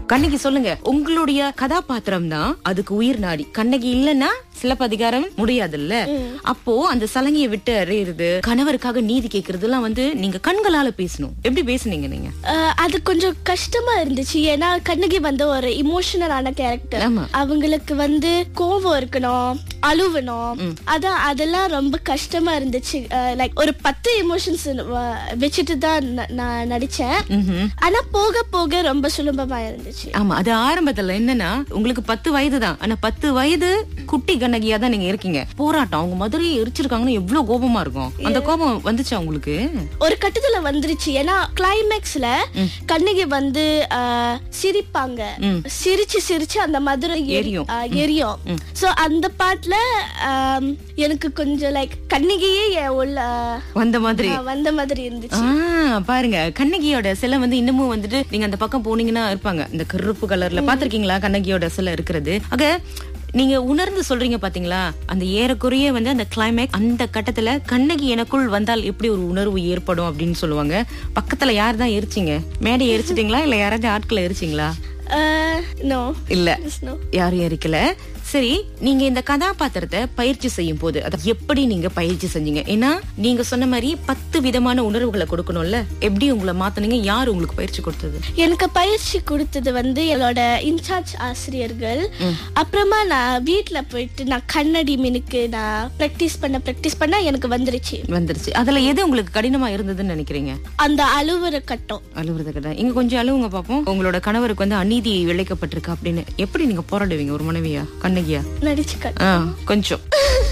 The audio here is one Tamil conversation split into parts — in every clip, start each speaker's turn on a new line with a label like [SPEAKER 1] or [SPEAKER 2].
[SPEAKER 1] கண்ணகி சொல்லுங்க உங்களுடைய கதாபாத்திரம் தான் அதுக்கு உயிர் நாடி கண்ணகி இல்லன்னா சிலப்பதிகாரம் முடியாதுல்ல அப்போ அந்த சலங்கையை விட்டு அறியறது கணவருக்காக நீதி கேக்குறது எல்லாம் வந்து நீங்க கண்களால பேசணும் எப்படி பேசுனீங்க நீங்க
[SPEAKER 2] அஹ், அது கொஞ்சம் கஷ்டமா இருந்துச்சு ஏன்னா கண்ணகி வந்து ஒரு இமோஷனலான கேரக்டர்
[SPEAKER 1] ஆமா.
[SPEAKER 2] அவங்களுக்கு வந்து கோபம் இருக்கணும் அழுவணும் அதான் அதெல்லாம் ரொம்ப கஷ்டமா இருந்துச்சு லைக் ஒரு பத்து எமோஷன்ஸ் வச்சுட்டு தான் ந- நான் நடிச்சேன்
[SPEAKER 1] ம்ஹும்.
[SPEAKER 2] ஆனா போக போக ரொம்ப சுலபமா இருந்துச்சு
[SPEAKER 1] ஆமா அது ஆரம்பத்துல என்னன்னா உங்களுக்கு பத்து வயது தான் ஆனா பத்து வயது குட்டி கண்ணகியா தான் நீங்க இருக்கீங்க போராட்டம் அவங்க மதுரையை எரிச்சிருக்காங்கன்னு எவ்வளவு கோபமா இருக்கும் அந்த கோபம் வந்துச்சா உங்களுக்கு
[SPEAKER 2] ஒரு கட்டத்துல வந்துருச்சு ஏன்னா கிளைமேக்ஸ்ல கண்ணகி வந்து அஹ், சிரிப்பாங்க சிரிச்சு சிரிச்சு அந்த மதுரை எரி-
[SPEAKER 1] எரியும்.
[SPEAKER 2] அஹ், எரியும் சோ அந்த பாட்டுல ஆம், எனக்கு கொஞ்சம் லைக் கண்ணகியே என் உள்ள
[SPEAKER 1] வந்த மாதிரி
[SPEAKER 2] அஹ், வந்த மாதிரி இருந்துச்சு
[SPEAKER 1] ஆ பாருங்க கண்ணகியோட சிலை வந்து இன்னமும் வந்துட்டு நீங்க அந்த பக்கம் போனீங்கன்னா இருப்பாங்க இந்த கருப்பு கலர்ல பாத்திருக்கீங்களா கண்ணகியோட சிலை இருக்கிறது ஆக நீங்க உணர்ந்து சொல்றீங்க பாத்தீங்களா அந்த ஏறக்குறைய வந்து அந்த கிளைமேக் அந்த கட்டத்துல கண்ணகி எனக்குள் வந்தால் எப்படி ஒரு உணர்வு ஏற்படும் அப்படின்னு சொல்லுவாங்க பக்கத்துல யார் தான் எரிச்சிங்க மேடை எரிச்சிட்டீங்களா இல்ல யாராவது ஆட்களை எரிச்சிங்களா
[SPEAKER 2] நோ
[SPEAKER 1] இல்ல
[SPEAKER 2] நோ
[SPEAKER 1] யாரும் எரிக்கல சரி நீங்க இந்த கதாபாத்திரத்தை பயிற்சி செய்யும் போது அதை எப்படி நீங்க பயிற்சி செஞ்சீங்க ஏன்னா நீங்க சொன்ன மாதிரி பத்து விதமான உணர்வுகளை கொடுக்கணும்ல எப்படி உங்களை மாத்துனீங்க யார் உங்களுக்கு பயிற்சி கொடுத்தது
[SPEAKER 2] எனக்கு பயிற்சி கொடுத்தது வந்து என்னோட இன்சார்ஜ் ஆசிரியர்கள் அப்புறமா நான் வீட்ல போயிட்டு நான் கண்ணடி மினுக்கு நான் ப்ராக்டிஸ் பண்ண ப்ராக்டிஸ் பண்ண எனக்கு வந்துருச்சு
[SPEAKER 1] வந்துருச்சு அதுல எது உங்களுக்கு கடினமா இருந்ததுன்னு நினைக்கிறீங்க
[SPEAKER 2] அந்த அழுவுற கட்டம்
[SPEAKER 1] அழுவுறது கடை இங்க கொஞ்சம் அழுவுங்க பாப்போம் உங்களோட கணவருக்கு வந்து அநீதி இழைக்கப்பட்டிருக்கு அப்படின்னு எப்படி நீங்க போராடுவீங்க ஒரு மனைவியா கண்ணகியா
[SPEAKER 2] நடிச்சு கட்
[SPEAKER 1] ஆ கொஞ்சம்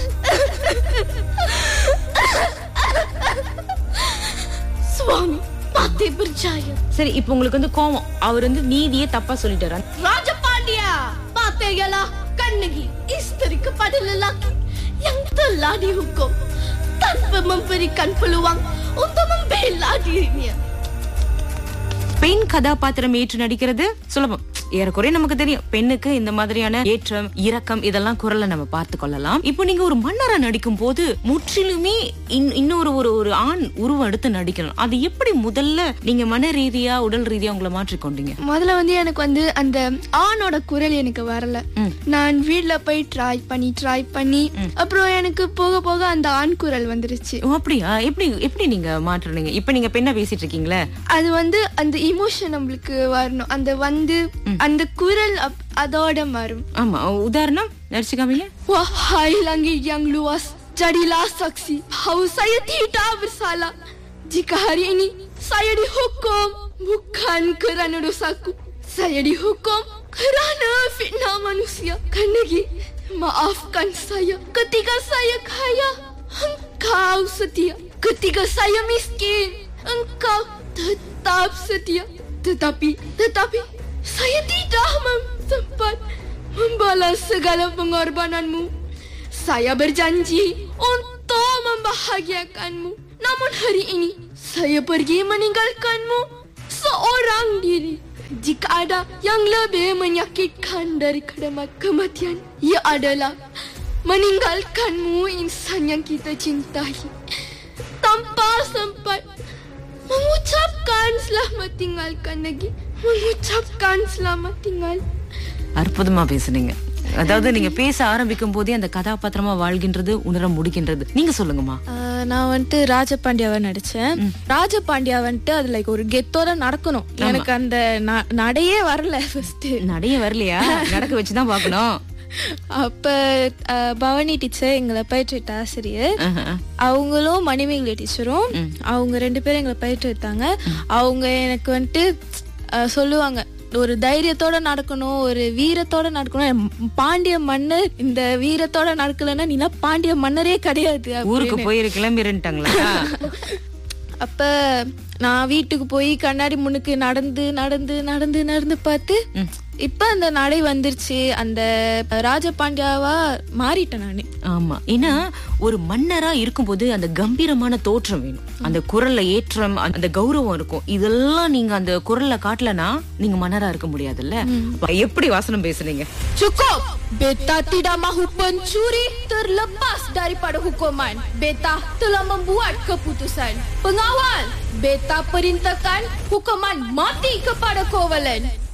[SPEAKER 2] சுவாமி பாத்தே பிரிச்சாயம்
[SPEAKER 1] சரி இப்போ உங்களுக்கு வந்து கோவம் அவர் வந்து நீதியே தப்பா சொல்லிட்டாரு
[SPEAKER 2] ராஜபாண்டியா பாத்தேங்களா கண்ணகி இஸ்திரிக்கு பதில் lelaki yang telah dihukum tanpa memberikan peluang untuk membela dirinya.
[SPEAKER 1] பெண் கதாபாத்திரம் ஏற்று நடிக்கிறது சுலபம் ஏறக்குறைய நமக்கு தெரியும் பெண்ணுக்கு இந்த மாதிரியான ஏற்றம் இரக்கம் இதெல்லாம் குரல்ல நம்ம பார்த்து கொள்ளலாம் இப்போ நீங்க ஒரு மன்னரா நடிக்கும் போது முற்றிலுமே இன்- இன்னொரு ஒரு ஒரு ஆண் உருவம் எடுத்து நடிக்கணும் அது எப்படி முதல்ல நீங்க மன ரீதியா உடல் ரீதியா உங்களை மாற்றிக்கொண்டீங்க
[SPEAKER 3] முதல்ல வந்து எனக்கு வந்து அந்த ஆணோட குரல் எனக்கு வரல நான் வீட்ல போய் ட்ரை பண்ணி ட்ரை பண்ணி அப்புறம் எனக்கு போக போக அந்த ஆண் குரல் வந்துருச்சு
[SPEAKER 1] ஓ, அப்படியா எப்படி எப்படி நீங்க மாற்றுனீங்க இப்ப நீங்க பெண்ணா பேசிட்டு இருக்கீங்களே
[SPEAKER 3] அது வந்து அந்த இமோஷன் நம்மளுக்கு வரணும் அந்த வந்து அந்த குரல் அப்- அதோட மாறும்
[SPEAKER 1] ஆமா உதாரணம் நடிச்சுக்காமீங்க
[SPEAKER 3] Wahai langit yang luas, jadilah saksi bahawa saya tidak bersalah. Jika hari ini saya dihukum bukan kerana dosaku. Saya dihukum kerana fitnah manusia. Kanagi, maafkan saya ketika saya kaya. Engkau setia. Ketika saya miskin, engkau tetap setia. Tetapi, tetapi, saya tidak mem- sempat membalas segala pengorbananmu. Saya berjanji untuk membahagiakanmu. Namun hari ini, saya pergi meninggalkanmu seorang diri. Jika ada yang lebih menyakitkan daripada ma- kematian, ia adalah meninggalkanmu insan yang kita cintai. Tanpa sempat mengucapkan selamat tinggalkan lagi. Mengucapkan selamat tinggal.
[SPEAKER 1] அற்புதமா பேசுனீங்க அதாவது நீங்க பேச ஆரம்பிக்கும் போதே அந்த கதாபாத்திரமா வாழ்கின்றது உணர முடிக்கின்றது நீங்க சொல்லுங்கம்மா
[SPEAKER 3] ஆஹ் நான் வந்துட்டு ராஜபாண்டியாவை நடிச்சேன் ராஜபாண்டியா வந்துட்டு அது லைக் ஒரு கெத்தோட நடக்கணும் எனக்கு அந்த ந- நடையே வரல ஃபர்ஸ்ட்
[SPEAKER 1] நடைய வரலையா நடக்க வச்சுதான் பாக்கணும்
[SPEAKER 3] அப்ப ஆஹ் பவானி டீச்சர் எங்களை பயிற்றுவித்த ஆசிரியர்
[SPEAKER 1] ஆஹா.
[SPEAKER 3] அவங்களும் மணிமேகலை டீச்சரும் அவங்க ரெண்டு பேரும் எங்களை பயிற்றுவித்தாங்க அவங்க எனக்கு வந்துட்டு ஆஹ் சொல்லுவாங்க ஒரு தைரியத்தோட நடக்கணும் ஒரு வீரத்தோட நடக்கணும் ம், பாண்டிய மன்னர் இந்த வீரத்தோட நடக்கலன்னா நீலாம் பாண்டிய மன்னரே கிடையாது
[SPEAKER 1] ஊருக்கு
[SPEAKER 3] அப்படின்னு.
[SPEAKER 1] போயிரு கிளம்பிருன்ட்டாங்களா
[SPEAKER 3] அப்ப நான் வீட்டுக்கு போய் கண்ணாடி முன்னுக்கு நடந்து நடந்து நடந்து நடந்து பார்த்து இப்ப அந்த நடை வந்துருச்சு அந்த ராஜபாண்டியாவா மாறிட்டேன் நானு
[SPEAKER 1] ஆமா ஏன்னா ஒரு மன்னரா இருக்கும்போது அந்த கம்பீரமான தோற்றம் வேணும் அந்த குரல்ல ஏற்றம் அந்த கௌரவம் இருக்கும் இதெல்லாம் நீங்க அந்த குரல்ல காட்டலனா நீங்க மன்னரா இருக்க முடியாதுல்ல அப்ப எப்படி வாசனம் பேசுனீங்க
[SPEAKER 3] Cukup! Beta tidak mahu pencuri terlepas daripada hukuman. Beta telah membuat keputusan. Pengawal! Beta perintahkan hukuman mati kepada Kovalen.